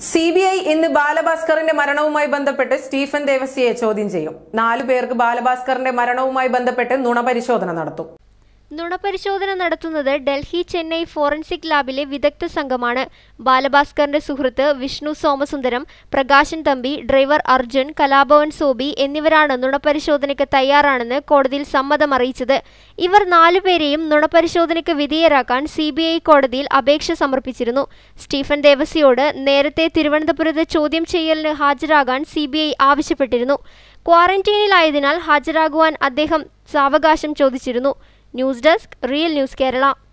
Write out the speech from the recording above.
C B I ഇന്ന് ബാലഭാസ്കറിന്റെ മരണവുമായി ബന്ധപ്പെട്ട് സ്റ്റീഫൻ ദേവസ്യയെ ചോദ്യം ചെയ്യും നാലു പേർക്ക് ബാലഭാസ്കറിന്റെ മരണവുമായി ബന്ധപ്പെട്ട് നുണപരിശോധന നടത്തും നുണപരിശോധന നടത്തുന്നത് ഡൽഹി ചെന്നൈ ഫോറൻസിക് ലാബിലെ വിദഗ്ധ സംഘമാണ് ബാലഭാസ്കറിന്റെ സുഹൃത്ത് വിഷ്ണു സോമസുന്ദരം പ്രകാശൻ തമ്പി ഡ്രൈവർ അർജുൻ കലാഭവൻ സോബി എന്നിവരാണ് നുണപരിശോധനയ്ക്ക് തയ്യാറാണെന്ന് കോടതിയിൽ സമ്മതം അറിയിച്ചത് ഇവർ നാലുപേരെയും നുണപരിശോധനയ്ക്ക് വിധേയരാക്കാൻ സി ബി ഐ കോടതിയിൽ അപേക്ഷ സമർപ്പിച്ചിരുന്നു സ്റ്റീഫൻ ദേവസിയോട് നേരത്തെ തിരുവനന്തപുരത്ത് ചോദ്യം ചെയ്യലിന് ഹാജരാകാൻ സി ബി ഐ ആവശ്യപ്പെട്ടിരുന്നു ക്വാറന്റീനിലായതിനാൽ ഹാജരാകുവാൻ അദ്ദേഹം സാവകാശം ചോദിച്ചിരുന്നു news desk real news Kerala